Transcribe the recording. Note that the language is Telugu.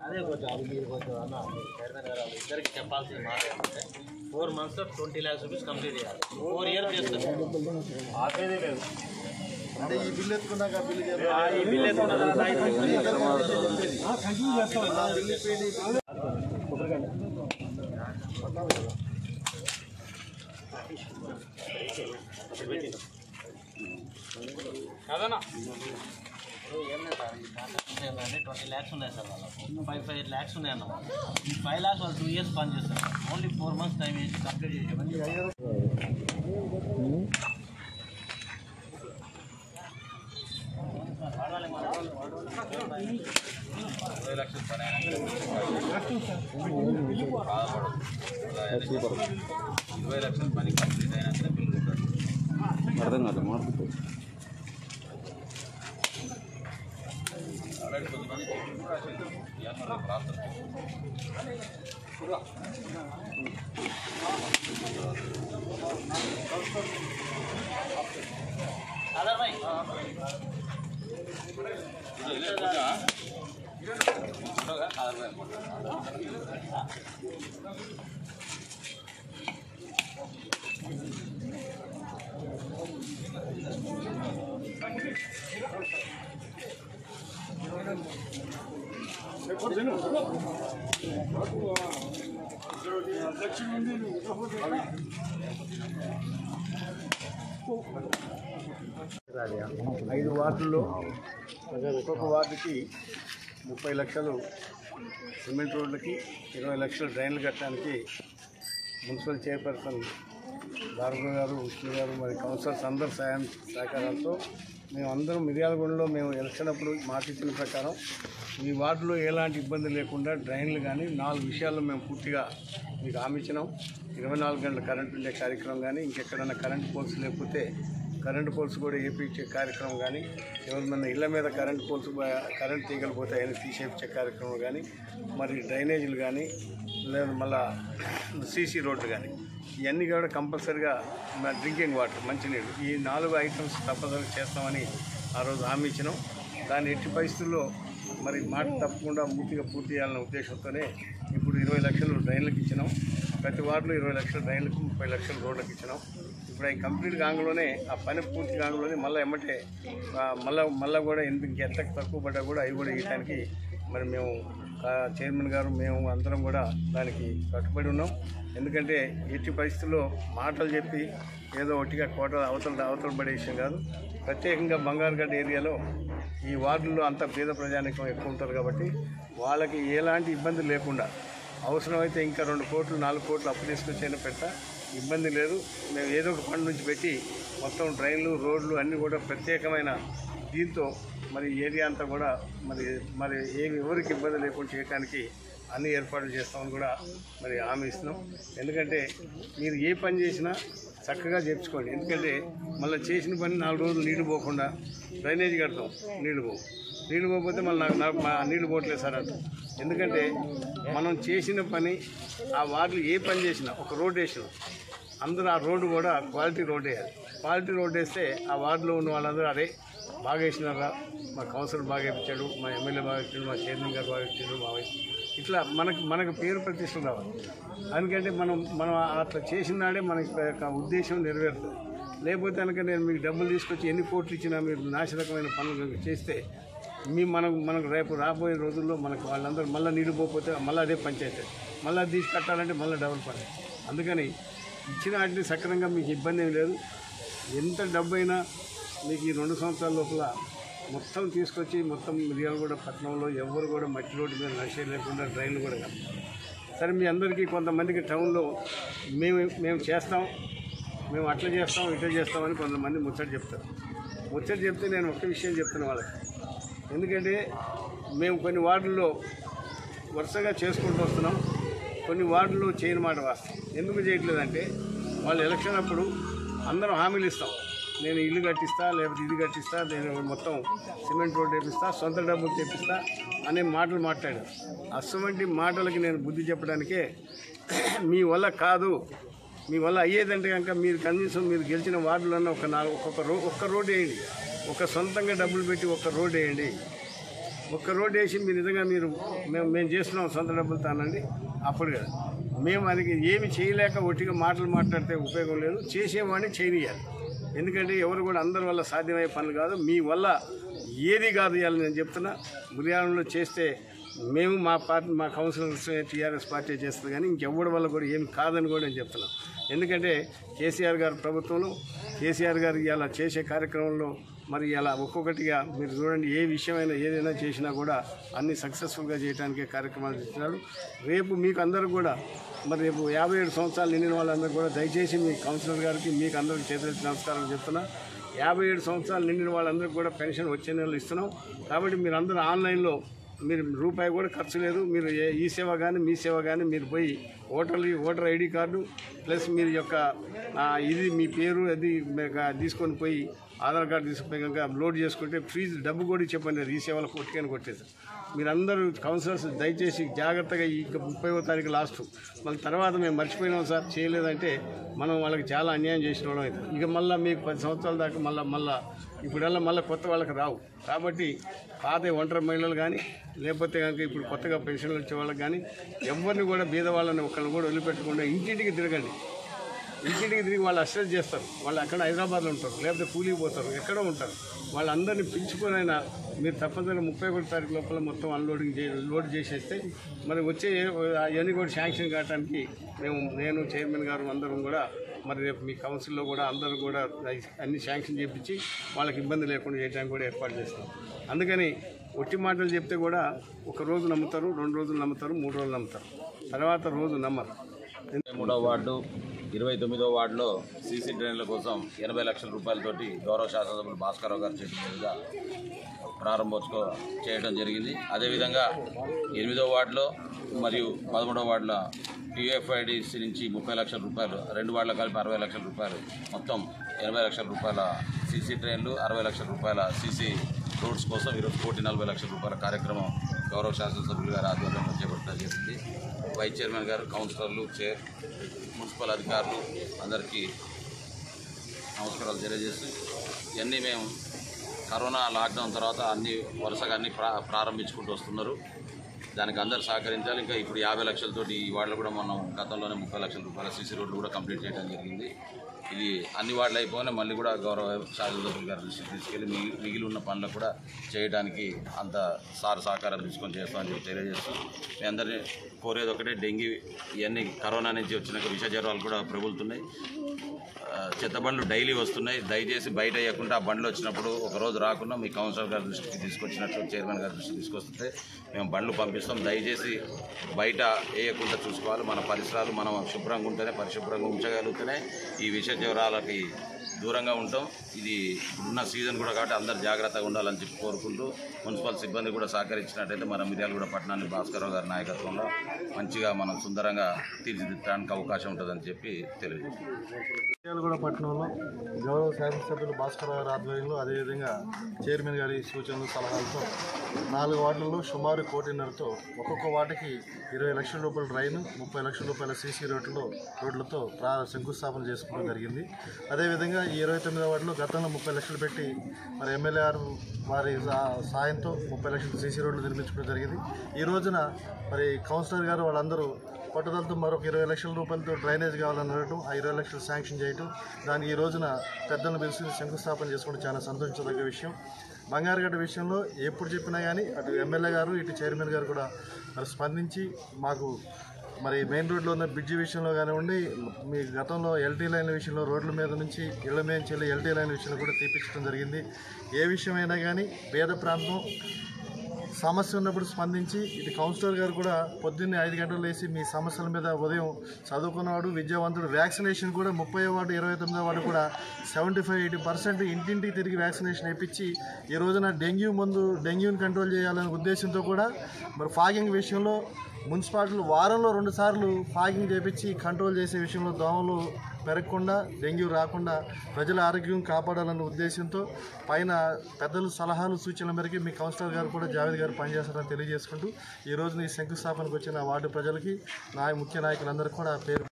అదే కొంచెం అది మీరు కొంచెం అన్న మీరు చైర్మన్ గారు వాళ్ళు ఇద్దరికి చెప్పాల్సిన మాట ఏంటంటే ఫోర్ మంత్స్లో ట్వంటీ ల్యాక్స్ రూపీస్ కంప్లీట్ చేయాలి ఫోర్ ఇయర్స్ చేస్తారు ఆపేదే లేదు అంటే ఈ బిల్లు ఎత్తుకున్నాక ఆ బిల్లు చేయాలి. ఆ, ఈ బిల్ ఎత్తుకున్న తర్వాత అయిపోయింది. కదనా ఏం లేదు సార్ ఈ కాంట్రాక్ట్ ఏంటంటే ట్వంటీ ల్యాక్స్ ఉన్నాయి సార్ వాళ్ళకు ఫైవ్ ఫైవ్ ల్యాక్స్ ఉన్నాయి అన్నమాట ఈ ఫైవ్ ల్యాక్స్ వాళ్ళు టూ ఇయర్స్ పని చేస్తారు sir only four months time వేసి కంప్లీట్ చేసేవాళ్ళు ఇరవై లక్షల పని కంప్లీట్ అయినాక బిల్లు కొట్టాడు అర్థం కాదు మార్పు ఆల్రెడీ కొంతమంది చెట్లు రాసేది ఏమన్నా రేపు రాస్తారు అదర్ భాయ్ ఇదే కొంచెం ఉండగా అరవై అనుకుంటా ఐదు వార్డుల్లో ఒక్కొక్క వార్డుకి ముప్పై లక్షలు సిమెంట్ రోడ్లకి ఇరవై లక్షలు డ్రైన్లు కట్టడానికి మున్సిపల్ చైర్పర్సన్ భార్గవ గారు విష్ణు గారు మరి కౌన్సిలర్స్ అందరి సాయం సహకారాలతో మేము అందరం మిర్యాలగూడలో మేము ఎలక్షన్ అప్పుడు మాట ఇచ్చిన ప్రకారం ఈ వార్డులో ఎలాంటి ఇబ్బంది లేకుండా డ్రైన్లు కానీ నాలుగు విషయాల్లో మేము పూర్తిగా మీకు హామీ ఇచ్చినాం ఇరవై నాలుగు గంటల కరెంట్ ఉండే కార్యక్రమం కానీ ఇంకెక్కడైనా కరెంట్ పోల్స్ లేకపోతే కరెంట్ పోల్స్ కూడా వేపించే కార్యక్రమం కానీ ఎవరిమన్నా ఇళ్ళ మీద కరెంట్ పోల్స్ బ- కరెంట్ తీగలు పోతే ఆయన తీసేపించే కార్యక్రమం కానీ మరి డ్రైనేజీలు కానీ లేదా మళ్ళా సీసీ రోడ్లు కానీ ఇవన్నీ కూడా కంపల్సరిగా మన డ్రింకింగ్ వాటర్ మంచినీళ్ళు ఈ నాలుగు ఐటమ్స్ తప్పనిసరిగా చేస్తామని ఆ రోజు హామీ ఇచ్చినాం దాని ఎట్టి పరిస్థితుల్లో మరి మాట తప్పకుండా పూర్తిగా పూర్తి చేయాలనే ఉద్దేశంతోనే ఇప్పుడు ఇరవై లక్షలు డ్రైన్లకు ఇచ్చినాం ప్రతి వార్డులో ఇరవై లక్షల డ్రైన్లకు ముప్పై లక్షల రోడ్లకు ఇచ్చినాం ఇప్పుడు అవి కంప్లీట్ కాగానే ఆ పని పూర్తి కాగానే మళ్ళీ ఎమ్మటే ఆ, మళ్ళా మళ్ళీ కూడా ఎంత ఎంత తక్కువ పడ్డా కూడా అవి కూడా ఇవ్వడానికి మరి మేము ఆ, చైర్మన్ గారు మేము అందరం కూడా దానికి కట్టుబడి ఉన్నాం ఎందుకంటే ఎట్టి పరిస్థితుల్లో మాటలు చెప్పి ఏదో ఒట్టిగా కోట అవతల అవతల పడే విషయం కాదు ప్రత్యేకంగా బంగారుగడ్డ ఏరియాలో ఈ వార్డుల్లో అంత పేద ప్రజానికం ఎక్కువ ఉంటారు కాబట్టి వాళ్ళకి ఎలాంటి ఇబ్బంది లేకుండా అవసరమైతే ఇంకా రెండు కోట్లు నాలుగు కోట్లు అప్పు తీసుకొచ్చైనా పెడతా ఇబ్బంది లేదు మేము ఏదో ఒక ఫండ్ నుంచి పెట్టి మొత్తం ట్రైన్లు రోడ్లు అన్నీ కూడా ప్రత్యేకమైన దీంతో మరి ఏరియా అంతా కూడా మరి మరి ఏమి ఎవరికి ఇబ్బంది లేకుండా చేయడానికి అన్ని ఏర్పాట్లు చేస్తామని కూడా మరి హామీ ఇస్తున్నాం ఎందుకంటే మీరు ఏ పని చేసినా చక్కగా చేర్చుకోండి ఎందుకంటే మళ్ళీ చేసిన పని నాలుగు రోజులు నీళ్లు పోకుండా డ్రైనేజ్ కడతాం నీళ్లు పోవు నీళ్లు పోకపోతే మళ్ళీ నాకు నాకు మా నీళ్లు పోవట్లేదు సార్ అంట ఎందుకంటే మనం చేసిన పని ఆ వార్డులు ఏ పని చేసినా ఒక రోడ్ వేసినాం అందరూ ఆ రోడ్డు కూడా క్వాలిటీ రోడ్ వేయాలి క్వాలిటీ రోడ్ వేస్తే ఆ వార్డులో ఉన్న వాళ్ళందరూ అరే బాగా వేసినారా మా కౌన్సిలర్ బాగా ఇప్పించాడు మా ఎమ్మెల్యే బాగా ఇచ్చాడు మా చైర్మన్ గారు బాగా ఇచ్చాడు మా వైస్ ఇట్లా మనకు మనకు పేరు ప్రతిష్టలు రావాలి అందుకంటే మనం మనం అట్లా చేసిన నాడే మనకి యొక్క ఉద్దేశం నెరవేరుతుంది లేకపోతే కనుక నేను మీకు డబ్బులు తీసుకొచ్చి ఎన్ని కోట్లు ఇచ్చినా మీరు నాశరకమైన పనులు చేస్తే మీ మనకు మనకు రేపు రాబోయే రోజుల్లో మనకు వాళ్ళందరూ మళ్ళీ నీళ్ళు పోకపోతే మళ్ళీ అదే పంచాయతీ మళ్ళీ అది తీసి కట్టాలంటే మళ్ళీ డబుల్ పని అందుకని ఇచ్చిన వాటిని సక్రమంగా మీకు ఇబ్బంది ఏం లేదు ఎంత డబ్బు అయినా మీకు ఈ రెండు సంవత్సరాల లోపల మొత్తం తీసుకొచ్చి మొత్తం మిర్యాలగూడ పట్టణంలో ఎవరు కూడా మట్టి రోడ్డు మీద నడిచే లేకుండా డ్రైన్లు కూడా కడతారు సరే మీ అందరికీ కొంతమందికి టౌన్లో మేము మేము చేస్తాం మేము అట్లా చేస్తాం ఇట్లా చేస్తామని కొంతమంది ముచ్చట చెప్తారు ముచ్చట చెప్తే నేను ఒక్క విషయం చెప్తున్నా వాళ్ళకి ఎందుకంటే మేము కొన్ని వార్డుల్లో వరుసగా చేసుకుంటూ వస్తున్నాం కొన్ని వార్డుల్లో చేయని మాట వాస్తాం ఎందుకు చేయట్లేదంటే వాళ్ళు ఎలక్షన్ అప్పుడు అందరం హామీలు ఇస్తాం నేను ఇల్లు కట్టిస్తా లేకపోతే ఇది కట్టిస్తా నేను మొత్తం సిమెంట్ రోడ్ వేపిస్తా సొంత డబ్బులు తెప్పిస్తా అనే మాటలు మాట్లాడారు అటువంటి మాటలకి నేను బుద్ధి చెప్పడానికే మీ వల్ల కాదు మీ వల్ల అయ్యేదంటే కనుక మీరు కనీసం మీరు గెలిచిన వార్డులన్నా ఒక నాలుగు ఒక్కొక్క రో ఒక్క రోడ్ వేయండి ఒక సొంతంగా డబ్బులు పెట్టి ఒక రోడ్ వేయండి ఒక్క రోడ్డు వేసి మీరు నిజంగా మీరు మేము మేము చేస్తున్నాం సొంత డబ్బులతో అనండి అప్పుడు కదా మేము అది ఏమి చేయలేక ఒట్టిగా మాటలు మాట్లాడితే ఉపయోగం లేదు చేసేవాడిని చేయనియాలి ఎందుకంటే ఎవరు కూడా అందరి వల్ల సాధ్యమయ్యే పనులు కాదు మీ వల్ల ఏది కాదు ఇవ్వాలి నేను చెప్తున్నా బుర్యాలంలో చేస్తే మేము మా పార్టీ మా కౌన్సిలర్స్ టీఆర్ఎస్ పార్టీ చేస్తుంది కానీ ఇంకెవ్వడి వల్ల కూడా ఏం కాదని కూడా నేను చెప్తున్నాను ఎందుకంటే కేసీఆర్ గారి ప్రభుత్వంలో కేసీఆర్ గారు ఇలా చేసే కార్యక్రమంలో మరి ఇలా ఒక్కొక్కటిగా మీరు చూడండి ఏ విషయమైనా ఏదైనా చేసినా కూడా అన్ని సక్సెస్ఫుల్గా చేయడానికి కార్యక్రమాలు చేస్తున్నారు రేపు మీకు అందరూ కూడా మరి రేపు యాభై ఏడు సంవత్సరాలు నిండిన వాళ్ళందరూ కూడా దయచేసి మీ కౌన్సిలర్ గారికి మీకు అందరికీ చేతులెత్తి నమస్కారం చెప్తున్నా యాభై ఏడు సంవత్సరాలు నిండిన వాళ్ళందరికీ కూడా పెన్షన్ వచ్చే నెలలో ఇస్తున్నాం కాబట్టి మీరు అందరూ ఆన్లైన్లో మీరు రూపాయి కూడా ఖర్చు లేదు మీరు ఏ ఈ సేవ కానీ మీ సేవ కానీ మీరు పోయి ఓటర్లు ఓటర్ ఐడి కార్డు ప్లస్ మీరు యొక్క ఆ, ఇది మీ పేరు అది మీకు తీసుకొని పోయి ఆధార్ కార్డు తీసుకుపోయి కనుక లోడ్ చేసుకుంటే ఫీజు డబ్బు కూడా చెప్పండి ఈ సేవలు కొట్టుకొని కొట్టేసి మీరందరూ కౌన్సిలర్స్ దయచేసి జాగ్రత్తగా ఈ ముప్పైవ తారీఖు లాస్ట్ మళ్ళీ తర్వాత మేము మర్చిపోయినాం సార్ చేయలేదంటే మనం వాళ్ళకి చాలా అన్యాయం చేసిన వాళ్ళం అవుతుంది ఇక మళ్ళీ మీకు పది సంవత్సరాల దాకా మళ్ళీ మళ్ళీ ఇప్పుడల్లా మళ్ళీ కొత్త వాళ్ళకి రావు కాబట్టి పాత ఒంటరి మహిళలు కానీ లేకపోతే కనుక ఇప్పుడు కొత్తగా పెన్షన్లు వచ్చే వాళ్ళకి కానీ ఎవరిని కూడా బీద వాళ్ళని ఒకరిని కూడా వదిలిపెట్టకుండా ఇంటింటికి తిరగండి ఇంటింటికి తిరిగి వాళ్ళు అసెస్ చేస్తారు వాళ్ళు అక్కడ హైదరాబాద్లో ఉంటారు లేకపోతే కూలికి పోతారు ఎక్కడో ఉంటారు వాళ్ళందరినీ పిలుచుకొనైనా మీరు తప్పనిసరిగా ముప్పై ఒకటి తారీఖు లోపల మొత్తం అన్లోడింగ్ చే లోడ్ చేసేస్తే మరి వచ్చే అవన్నీ కూడా శాంక్షన్ కావడానికి మేము నేను చైర్మన్ గారు అందరం కూడా మరి రేపు మీ కౌన్సిల్లో కూడా అందరూ కూడా అన్ని శాంక్షన్ చేయించి వాళ్ళకి ఇబ్బంది లేకుండా చేయడానికి కూడా ఏర్పాటు చేస్తాం అందుకని ఒట్టి మాటలు చెప్తే కూడా ఒక రోజు నమ్ముతారు రెండు రోజులు నమ్ముతారు మూడు రోజులు నమ్ముతారు తర్వాత రోజు నమ్మరు మూడో వార్డు ఇరవై తొమ్మిదో వార్డులో సీసీ డ్రైన్ల కోసం ఎనభై లక్షల రూపాయలతోటి గౌరవ శాసనసభ్యులు భాస్కరరావు గారి చేతుల మీదుగా ప్రారంభోత్సవ చేయడం జరిగింది అదేవిధంగా ఎనిమిదో వార్డులో మరియు పదమూడో వార్డుల టీఎఫ్ఐడిసి నుంచి ముప్పై లక్షల రూపాయలు రెండు వార్డుల కలిపి అరవై లక్షల రూపాయలు మొత్తం ఎనభై లక్షల రూపాయల సీసీ ట్రైన్లు అరవై లక్షల రూపాయల సీసీ రోడ్స్ కోసం ఈరోజు కోటి నలభై లక్షల రూపాయల కార్యక్రమం గౌరవ శాసనసభ్యులు గారి ఆధ్వర్యంలో చేపట్టడం జరిగింది వైస్ చైర్మన్ గారు కౌన్సిలర్లు చైర్ మున్సిపల్ అధికారులు అందరికీ నమస్కారాలు తెలియజేస్తూ ఇవన్నీ మేము కరోనా లాక్డౌన్ తర్వాత అన్ని వరుసగా అన్ని ప్రా ప్రారంభించుకుంటూ వస్తున్నారు దానికి అందరు సహకరించాలి ఇంకా ఇప్పుడు యాభై లక్షలతోటి ఈ వార్డులో కూడా మనం గతంలోనే ముప్పై లక్షల రూపాయల సీసీ రోడ్లు కూడా కంప్లీట్ చేయడం జరిగింది ఇది అన్ని వార్డులు అయిపోయినా మళ్ళీ కూడా గౌరవ శాసనసభ్యులు గారి దృష్టికి తీసుకెళ్ళి మిగి మిగిలి ఉన్న పనులు కూడా చేయడానికి అంత సార్ సహకారం తీసుకొని చేస్తామని చెప్పి తెలియజేస్తూ మీ అందరినీ కోరేది ఒకటే డెంగీ ఇవన్నీ కరోనా నుంచి వచ్చిన విష జ్వరాలు కూడా ప్రబలుతున్నాయి ఆ, చెత్త బండ్లు డైలీ వస్తున్నాయి దయచేసి బయట వేయకుండా ఆ బండ్లు వచ్చినప్పుడు ఒక రోజు రాకుండా మీ కౌన్సిలర్ గారి దృష్టికి తీసుకొచ్చినట్టు చైర్మన్ గారి దృష్టికి తీసుకొస్తే మేము బండ్లు పంపిస్తాం దయచేసి బయట వేయకుండా చూసుకోవాలి మన పరిసరాలు మనం శుభ్రంగా ఉంటేనే పరిశుభ్రంగా ఉంచగలిగితేనే ఈ విష జ్వరాలకి దూరంగా ఉంటాం ఇది ఉన్న సీజన్ కూడా కాబట్టి అందరు జాగ్రత్తగా ఉండాలని చెప్పి కోరుకుంటూ మున్సిపల్ సిబ్బంది కూడా సహకరించినట్టయితే మన మిర్యాలగూడ పట్టణాన్ని భాస్కరరావు గారి నాయకత్వంలో మంచిగా మనం సుందరంగా తీర్చిదిద్దడానికి అవకాశం ఉంటుందని చెప్పి తెలియజేస్తాం మిర్యాలగూడ పట్టణంలో గౌరవ శాసనసభ్యులు భాస్కర్ గారి ఆధ్వర్యంలో అదేవిధంగా చైర్మన్ గారి సూచనలు సలహాలతో నాలుగు వార్డులలో సుమారు కోటిన్నరతో ఒక్కొక్క వార్డుకి ఇరవై లక్షల రూపాయల డ్రైన్ ముప్పై లక్షల రూపాయల సీసీ రోడ్లు రోడ్లతో ప్రా శంకుస్థాపన చేసుకోవడం జరిగింది అదేవిధంగా ఈ ఇరవై తొమ్మిదో వార్డులో గతంలో ముప్పై లక్షలు పెట్టి మరి ఎమ్మెల్యే గారు వారి సా- సాయంతో ముప్పై లక్షల సీసీ రోడ్లు నిర్మించుకోవడం జరిగింది ఈ రోజున మరి కౌన్సిలర్ గారు వాళ్ళందరూ పట్టుదలతో మరొక ఇరవై లక్షల రూపాయలతో డ్రైనేజ్ కావాలని అడగటం ఆ ఇరవై లక్షలు శాంక్షన్ చేయటం దాన్ని ఈ రోజున పెద్దలను పిలిచి శంకుస్థాపన చేసుకోవడం చాలా సంతోషించదగ్గ విషయం బంగారుగడ్డ విషయంలో ఎప్పుడు చెప్పినా కానీ అటు ఎమ్మెల్యే గారు ఇటు చైర్మన్ గారు కూడా మరి స్పందించి మాకు మరి మెయిన్ రోడ్లో ఉన్న బ్రిడ్జి విషయంలో కానివ్వండి మీ గతంలో ఎల్టీ లైన్ విషయంలో రోడ్ల మీద నుంచి ఇళ్ల మీద చెల్లి ఎల్టీ లైన్ విషయంలో కూడా తీపించడం జరిగింది ఏ విషయమైనా కానీ పేద ప్రాంతం సమస్య ఉన్నప్పుడు స్పందించి ఇటు కౌన్సిలర్ గారు కూడా పొద్దున్నే ఐదు గంటలు లేచి మీ సమస్యల మీద ఉదయం చదువుకున్నవాడు విద్యావంతుడు వ్యాక్సినేషన్ కూడా ముప్పై వార్డు ఇరవై తొమ్మిదో వార్డు కూడా సెవెంటీ ఫైవ్ ఎయిటీ పర్సెంట్ ఇంటింటికి తిరిగి వ్యాక్సినేషన్ వేయించి ఈ రోజున డెంగ్యూ ముందు డెంగ్యూని కంట్రోల్ చేయాలనే ఉద్దేశంతో కూడా మరి ఫాగింగ్ విషయంలో మున్సిపాలిటీలు వారంలో రెండు సార్లు ఫాగింగ్ చేపించి కంట్రోల్ చేసే విషయంలో దోమలు పెరగకుండా డెంగ్యూ రాకుండా ప్రజల ఆరోగ్యం కాపాడాలన్న ఉద్దేశంతో పైన పెద్దల సలహాలు సూచనల మేరకు మీ కౌన్సిలర్ గారు కూడా జావేద్ గారు పనిచేస్తారని తెలియజేసుకుంటూ ఈ రోజున ఈ శంకుస్థాపనకు వచ్చిన వార్డు ప్రజలకి నా ముఖ్య నాయకులందరికీ కూడా పేరు